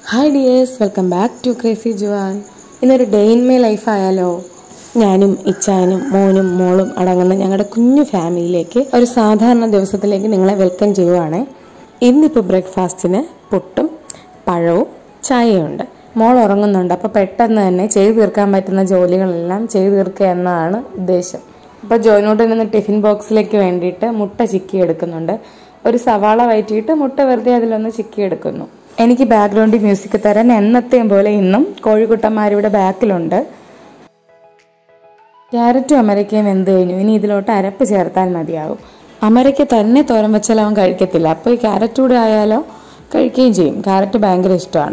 hi dears welcome back to crazy Juan ഇന്നൊരു day in my life ആയാലോ ഞാനും ഇച്ചായനും മോനും മോളും അടങ്ങുന്ന ഞങ്ങളുടെ കുഞ്ഞു ഫാമിലിയിലേക്ക് ഒരു സാധാരണ ദിവസത്തിലേക്ക് നിങ്ങളെ വെൽക്കം ചെയ്യുവാണ് ഇന്നിപ്പോൾ ബ്രേക്ക്ഫാസ്റ്റിന് പുട്ടും പഴവും ചായയുണ്ട് മോൾ ഉറങ്ങുന്നുണ്ട് അപ്പോൾ പെട്ടെന്ന് തന്നെ ചെയ്തു തീർക്കാൻ പറ്റുന്ന ജോലികളെല്ലാം ചെയ്തു തീർക്കുക എന്നതാണ് ഉദ്ദേശം അപ്പോൾ ജോയിനോട്ട് നിന്ന് ടിഫിൻ ബോക്സിലേക്ക് വേണ്ടിയിട്ട് മുട്ട ചിക്കി എടുക്കുന്നുണ്ട് ഒരു സവാള വയറ്റിയിട്ട് മുട്ട വെറുതെ അതിലൊന്ന് ചിക്കി എടുക്കുന്നു എനിക്ക് ബാക്ക്ഗ്രൗണ്ടിൽ മ്യൂസിക് തരാൻ എന്നത്തെയും പോലെ ഇന്നും കോഴിക്കുട്ടന്മാരിവിടെ ബാക്കിലുണ്ട് ക്യാരറ്റും അമരയ്ക്കയും വെന്ത് കഴിഞ്ഞു ഇനി ഇതിലോട്ട് അരപ്പ് ചേർത്താൽ മതിയാവും അമരയ്ക്ക് തന്നെ തോരൻ വെച്ചാൽ അവൻ കഴിക്കത്തില്ല അപ്പോൾ ഈ ക്യാരറ്റ് കൂടെ ആയാലോ കഴിക്കുകയും ചെയ്യും ക്യാരറ്റ് ഭയങ്കര ഇഷ്ടമാണ്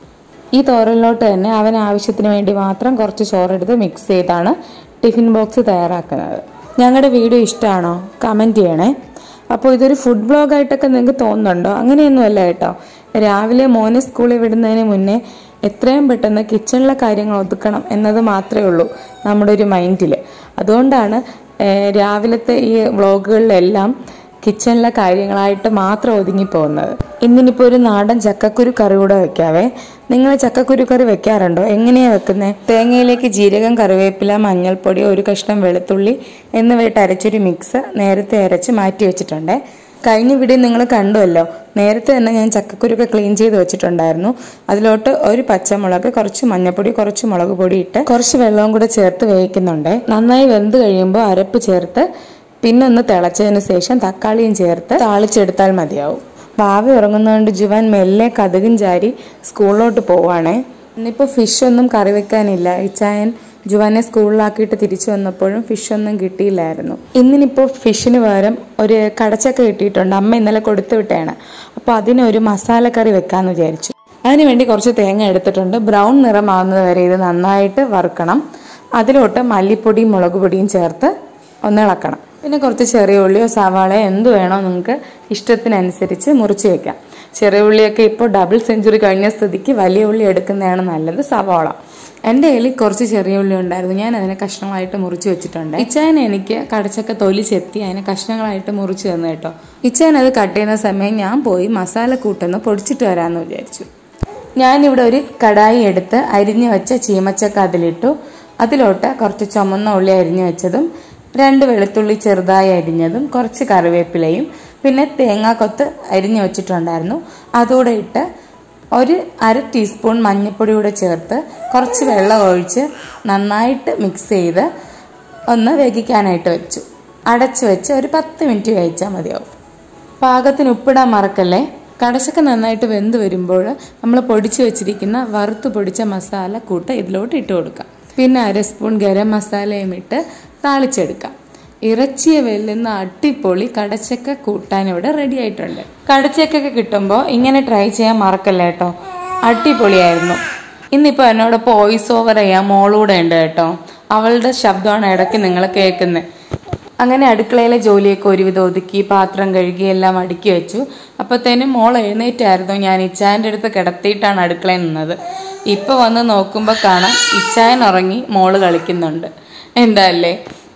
ഈ തോരനിലോട്ട് തന്നെ അവൻ ആവശ്യത്തിന് വേണ്ടി മാത്രം കുറച്ച് ചോറെടുത്ത് മിക്സ് ചെയ്താണ് ടിഫിൻ ബോക്സ് തയ്യാറാക്കുന്നത് ഞങ്ങളുടെ വീഡിയോ ഇഷ്ടമാണോ കമൻറ്റ് ചെയ്യണേ അപ്പോൾ ഇതൊരു ഫുഡ് ബ്ലോഗായിട്ടൊക്കെ നിങ്ങൾക്ക് തോന്നുന്നുണ്ടോ അങ്ങനെയൊന്നുമല്ല കേട്ടോ രാവിലെ മോനെ സ്കൂളിൽ വിടുന്നതിന് മുന്നേ എത്രയും പെട്ടെന്ന് കിച്ചണിലെ കാര്യങ്ങൾ ഒതുക്കണം എന്നത് മാത്രമേ ഉള്ളൂ നമ്മുടെ ഒരു മൈൻഡിൽ അതുകൊണ്ടാണ് ഏഹ്, രാവിലത്തെ ഈ വ്ളോഗുകളിലെല്ലാം കിച്ചണിലെ കാര്യങ്ങളായിട്ട് മാത്രം ഒതുങ്ങിപ്പോകുന്നത് ഇന്നിനിപ്പോൾ ഒരു നാടൻ ചക്കക്കുരു കറി കൂടെ വെക്കാവേ നിങ്ങൾ ചക്കക്കുരു കറി വെക്കാറുണ്ടോ എങ്ങനെയാ വെക്കുന്നത് തേങ്ങയിലേക്ക് ജീരകം കറിവേപ്പില മഞ്ഞൾപ്പൊടി ഒരു കഷ്ണം വെളുത്തുള്ളി എന്നിവയിട്ട് അരച്ചൊരു മിക്സ് നേരത്തെ അരച്ച് മാറ്റി വെച്ചിട്ടുണ്ട് കഴിഞ്ഞ വീഡിയോ നിങ്ങൾ കണ്ടുവല്ലോ നേരത്തെ തന്നെ ഞാൻ ചക്കക്കുരുക്കെ ക്ലീൻ ചെയ്ത് വെച്ചിട്ടുണ്ടായിരുന്നു അതിലോട്ട് ഒരു പച്ചമുളക് കുറച്ച് മഞ്ഞൾപ്പൊടി കുറച്ച് മുളക് പൊടി ഇട്ട് കുറച്ച് വെള്ളവും കൂടെ ചേർത്ത് വേവിക്കുന്നുണ്ട് നന്നായി വെന്ത് കഴിയുമ്പോൾ അരപ്പ് ചേർത്ത് പിന്നെ ഒന്ന് തിളച്ചതിന് ശേഷം തക്കാളിയും ചേർത്ത് താളിച്ചെടുത്താൽ മതിയാവും ഭാവി ഉറങ്ങുന്നതുകൊണ്ട് ജുവാൻ മെല്ലെ കഥകും ചാരി സ്കൂളിലോട്ട് പോവാണേ ഇന്നിപ്പോൾ ഫിഷ് ഒന്നും കറി വെക്കാനില്ല ഇച്ചായൻ ജുവാനെ സ്കൂളിലാക്കിയിട്ട് തിരിച്ചു വന്നപ്പോഴും ഫിഷ് ഒന്നും കിട്ടിയില്ലായിരുന്നു ഇന്നിനിപ്പോൾ ഫിഷിന് പകരം ഒരു കടച്ചക്ക കിട്ടിയിട്ടുണ്ട് അമ്മ ഇന്നലെ കൊടുത്തു വിട്ടതാണ് അപ്പോൾ അതിനൊരു മസാല കറി വെക്കാമെന്ന് വിചാരിച്ചു അതിനുവേണ്ടി കുറച്ച് തേങ്ങ എടുത്തിട്ടുണ്ട് ബ്രൗൺ നിറമാവുന്നത് വരെ ഇത് നന്നായിട്ട് വറുക്കണം അതിലോട്ട് മല്ലിപ്പൊടിയും മുളക് പൊടിയും ചേർത്ത് ഒന്ന് ഇളക്കണം പിന്നെ കുറച്ച് ചെറിയ ഉള്ളിയോ സവാളയോ എന്ത് വേണോ നിങ്ങൾക്ക് ഇഷ്ടത്തിനനുസരിച്ച് മുറിച്ച് വെക്കാം ചെറിയ ഉള്ളിയൊക്കെ ഇപ്പോൾ ഡബിൾ സെഞ്ചുറി കഴിഞ്ഞ സ്ഥിതിക്ക് വലിയ ഉള്ളി എടുക്കുന്നതാണ് നല്ലത് സവാള എൻ്റെ കയ്യിൽ കുറച്ച് ചെറിയ ഉള്ളി ഉണ്ടായിരുന്നു ഞാൻ അതിനെ കഷ്ണങ്ങളായിട്ട് മുറിച്ച് വെച്ചിട്ടുണ്ട് ഇച്ചായൻ എനിക്ക് കടച്ചക്ക തൊലി ചെത്തി അതിനെ കഷ്ണങ്ങളായിട്ട് മുറിച്ച് തന്നു കേട്ടോ ഇച്ചായൻ അത് കട്ട് ചെയ്യുന്ന സമയം ഞാൻ പോയി മസാല കൂട്ടൊന്ന് പൊടിച്ചിട്ട് വരാമെന്ന് വിചാരിച്ചു ഞാനിവിടെ ഒരു കടായി എടുത്ത് അരിഞ്ഞു വെച്ച ചീമച്ചക്ക അതിലിട്ടു അതിലോട്ട് കുറച്ച് ചുമന്ന ഉള്ളി അരിഞ്ഞു വെച്ചതും രണ്ട് വെളുത്തുള്ളി ചെറുതായി അരിഞ്ഞതും കുറച്ച് കറിവേപ്പിലയും പിന്നെ തേങ്ങാക്കൊത്ത് അരിഞ്ഞു വെച്ചിട്ടുണ്ടായിരുന്നു അതുകൂടെ ഇട്ട് ഒരു അര ടീസ്പൂൺ മഞ്ഞൾപ്പൊടി കൂടെ ചേർത്ത് കുറച്ച് വെള്ളം ഒഴിച്ച് നന്നായിട്ട് മിക്സ് ചെയ്ത് ഒന്ന് വേവിക്കാനായിട്ട് വെച്ചു അടച്ചു വെച്ച് ഒരു പത്ത് മിനിറ്റ് വേവിച്ചാൽ മതിയാവും പാകത്തിന് ഉപ്പിടാൻ മറക്കല്ലേ കടച്ചക്ക നന്നായിട്ട് വെന്ത് വരുമ്പോൾ നമ്മൾ പൊടിച്ചു വെച്ചിരിക്കുന്ന വറുത്ത് പൊടിച്ച മസാല കൂട്ട് ഇതിലോട്ട് ഇട്ട് കൊടുക്കാം പിന്നെ അര സ്പൂൺ ഗരം മസാലയും ഇട്ട് താളിച്ചെടുക്കാം ഇറച്ചിയെ വെല്ലുന്ന അട്ടിപ്പൊളി കടച്ചക്ക കൂട്ടാൻ ഇവിടെ റെഡി ആയിട്ടുണ്ട് കടച്ചക്കൊക്കെ കിട്ടുമ്പോൾ ഇങ്ങനെ ട്രൈ ചെയ്യാൻ മറക്കല്ലേ കേട്ടോ അടിപൊളിയായിരുന്നു ഇന്നിപ്പോൾ എന്നോടൊപ്പം വോയിസ് ഓവർ ചെയ്യാൻ മോളൂടെ ഉണ്ട് കേട്ടോ അവളുടെ ശബ്ദമാണ് ഇടയ്ക്ക് നിങ്ങൾ കേൾക്കുന്നത് അങ്ങനെ അടുക്കളയിലെ ജോലിയൊക്കെ ഒരുവിധം ഒതുക്കി പാത്രം കഴുകി എല്ലാം അടുക്കി വെച്ചു അപ്പോഴത്തേനും മോൾ എഴുന്നേറ്റായിരുന്നു ഞാൻ ഇച്ചായൻ്റെ അടുത്ത് കിടത്തിയിട്ടാണ് അടുക്കളയിൽ നിന്നത് ഇപ്പൊ വന്ന് നോക്കുമ്പോൾ കാണാം ഇച്ചായൻ ഉറങ്ങി മോള് കളിക്കുന്നുണ്ട് എന്താ അല്ലേ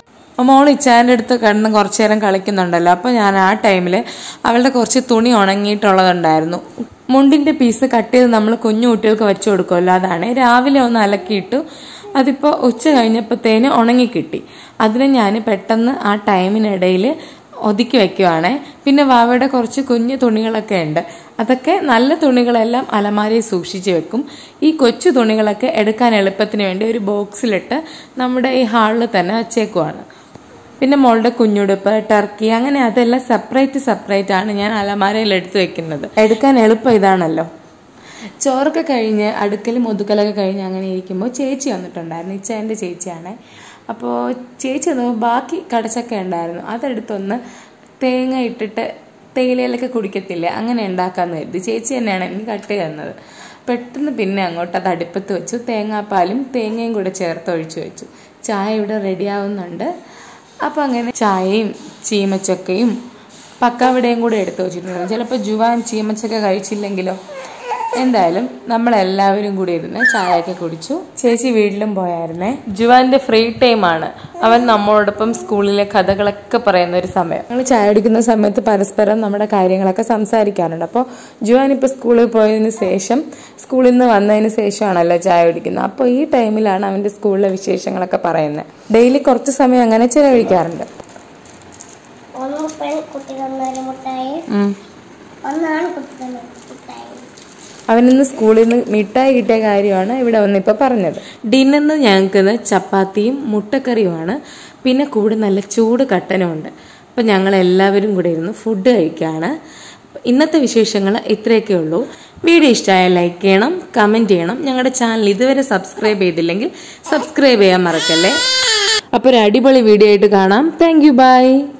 മോൾ ഇച്ചായൻ്റെ അടുത്ത് കിടന്ന് കുറച്ചു നേരം കളിക്കുന്നുണ്ടല്ലോ അപ്പോൾ ഞാൻ ആ ടൈമിൽ അവളുടെ കുറച്ച് തുണി ഉണങ്ങിയിട്ടുള്ളതുണ്ടായിരുന്നു മുണ്ടിൻ്റെ പീസ് കട്ട് ചെയ്ത് നമ്മൾ കുഞ്ഞു കുട്ടികൾക്ക് വെച്ചു കൊടുക്കുമല്ലോ അതാണ് രാവിലെ ഒന്ന് അലക്കിയിട്ടു അതിപ്പോൾ ഉച്ച കഴിഞ്ഞപ്പോഴത്തേന് ഉണങ്ങിക്കിട്ടി അതിനെ ഞാൻ പെട്ടെന്ന് ആ ടൈമിനിടയിൽ ഒതുക്കി വെക്കുവാണേ പിന്നെ വാവയുടെ കുറച്ച് കുഞ്ഞു തുണികളൊക്കെ ഉണ്ട് അതൊക്കെ നല്ല തുണികളെല്ലാം അലമാരയിൽ സൂക്ഷിച്ച് വെക്കും ഈ കൊച്ചു തുണികളൊക്കെ എടുക്കാൻ എളുപ്പത്തിന് വേണ്ടി ഒരു ബോക്സിലിട്ട് നമ്മുടെ ഈ ഹാളിൽ തന്നെ വച്ചേക്കുവാണ് പിന്നെ മോളുടെ കുഞ്ഞുടുപ്പ് ടർക്കി അങ്ങനെ അതെല്ലാം സെപ്പറേറ്റ് സെപ്പറേറ്റ് ആണ് ഞാൻ അലമാരയിൽ എടുത്ത് വെക്കുന്നത് എടുക്കാൻ എളുപ്പം ഇതാണല്ലോ ചോറൊക്കെ കഴിഞ്ഞ് അടുക്കലും ഒതുക്കലൊക്കെ കഴിഞ്ഞ് അങ്ങനെ ഇരിക്കുമ്പോൾ ചേച്ചി വന്നിട്ടുണ്ടായിരുന്നു ഇച്ച എൻ്റെ ചേച്ചിയാണ് അപ്പോൾ ചേച്ചി വന്നപ്പോൾ ബാക്കി കടച്ചക്ക ഉണ്ടായിരുന്നു അതെടുത്തൊന്ന് തേങ്ങ ഇട്ടിട്ട് തേയിലയിലൊക്കെ കുടിക്കത്തില്ലേ അങ്ങനെ ഉണ്ടാക്കാമെന്ന് കരുതി ചേച്ചി തന്നെയാണ് എനിക്ക് കട്ട് തന്നത് പെട്ടെന്ന് പിന്നെ അങ്ങോട്ട് അത് അടുപ്പത്ത് വെച്ചു തേങ്ങാപ്പാലും തേങ്ങയും കൂടെ ചേർത്ത് ഒഴിച്ചു വെച്ചു ചായ ഇവിടെ റെഡിയാവുന്നുണ്ട് അപ്പോൾ അങ്ങനെ ചായയും ചീമച്ചക്കയും പക്കാവിടയും കൂടെ എടുത്ത് വെച്ചിട്ടുണ്ട് ചിലപ്പോൾ ജുവാൻ ചീമച്ചക്ക കഴിച്ചില്ലെങ്കിലോ എന്തായാലും നമ്മളെല്ലാവരും കൂടി ഇരുന്ന് ചായയൊക്കെ കുടിച്ചു ചേച്ചി വീട്ടിലും പോയായിരുന്നേ ജുവാന്റെ ഫ്രീ ടൈം ആണ് അവൻ നമ്മളോടൊപ്പം സ്കൂളിലെ കഥകളൊക്കെ പറയുന്ന ഒരു സമയം ഞങ്ങൾ ചായ കുടിക്കുന്ന സമയത്ത് പരസ്പരം നമ്മുടെ കാര്യങ്ങളൊക്കെ സംസാരിക്കാറുണ്ട് അപ്പോൾ ജുവാൻ ഇപ്പോൾ സ്കൂളിൽ പോയതിന് ശേഷം സ്കൂളിൽ നിന്ന് വന്നതിന് ശേഷമാണല്ലോ ചായ കുടിക്കുന്നത് അപ്പോൾ ഈ ടൈമിലാണ് അവൻ്റെ സ്കൂളിലെ വിശേഷങ്ങളൊക്കെ പറയുന്നത് ഡെയിലി കുറച്ച് സമയം അങ്ങനെ ചിലവഴിക്കാറുണ്ട് ഒന്ന് പെൺകുട്ടി തന്നൊരു മുട്ടായി ഒന്നാണ് കുട്ടി തന്ന മുട്ടായി അവനിന്ന് സ്കൂളിൽ നിന്ന് മിഠായി കിട്ടിയ കാര്യമാണ് ഇവിടെ വന്ന് ഇപ്പോൾ പറഞ്ഞത് ഡിന്നറിന് ഞങ്ങൾക്ക് ചപ്പാത്തിയും മുട്ടക്കറിയുമാണ് പിന്നെ കൂടെ നല്ല ചൂട് കട്ടനുമുണ്ട് അപ്പം ഞങ്ങൾ എല്ലാവരും കൂടെ ഇരുന്ന് ഫുഡ് കഴിക്കുകയാണ് ഇന്നത്തെ വിശേഷങ്ങൾ ഇത്രയൊക്കെ ഉള്ളൂ വീഡിയോ ഇഷ്ടമായാൽ ലൈക്ക് ചെയ്യണം കമൻറ്റ് ചെയ്യണം ഞങ്ങളുടെ ചാനൽ ഇതുവരെ സബ്സ്ക്രൈബ് ചെയ്തില്ലെങ്കിൽ സബ്സ്ക്രൈബ് ചെയ്യാൻ മറക്കല്ലേ അപ്പോൾ ഒരു അടിപൊളി വീഡിയോ ആയിട്ട് കാണാം താങ്ക് യു ബൈ